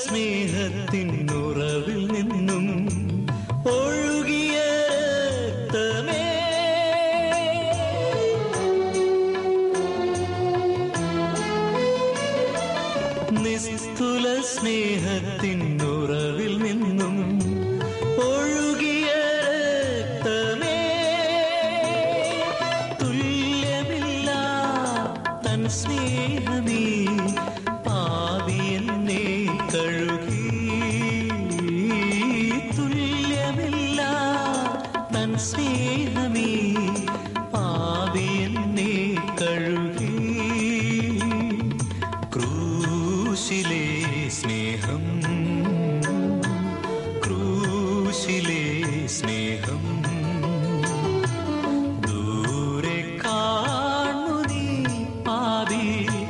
സ്നേഹത്തിൻ ഉറവിൽ നിന്നും ഒഴുകിയ രക്തമേ നിസ്തുല സ്നേഹത്തിൻ ഉറവിൽ നിന്നും ഒഴുകിയ രക്തമേ തുല്യമില്ല തൻ സ്നേഹമേ പാവി എന്നെ കഴുകി തുല്യമില്ല തൻ സ്നേഹമേ പാവി എന്നെ കഴുകി ക്രൂശിലെ സ്നേഹം ക്രൂശിലെ സ്നേഹം ദൂരെ കാണു നീ പാവി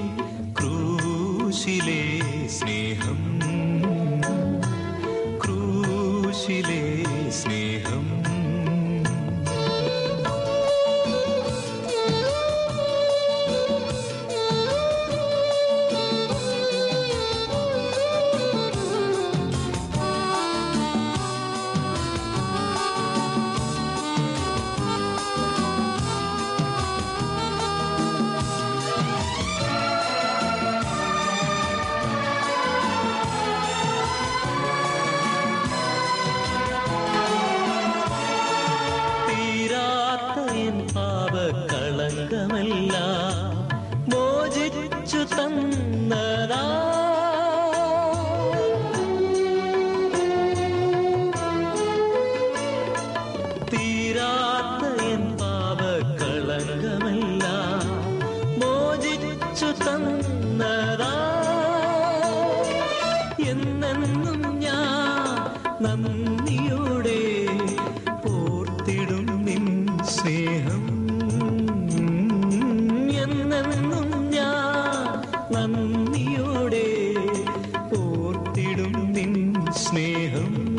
ക്രൂശിലെ സ്നേഹം ക്രൂശിലെ സ്നേഹം തീരാത്ത എൻ പാപക്കളങ്കമല്ല മോചിച്ചു തന്നതാ തീരാത്ത എൻ പാപക്കളങ്കമല്ല മോചിച്ചു തന്നതാ എന്നെന്നും ഞാൻ നന്ദിയോടെ ഓർത്തിടും നിൻ സ്നേഹം എന്നെന്നും ഞാൻ നന്ദിയോടെ ഓർത്തിടും നിൻ സ്നേഹം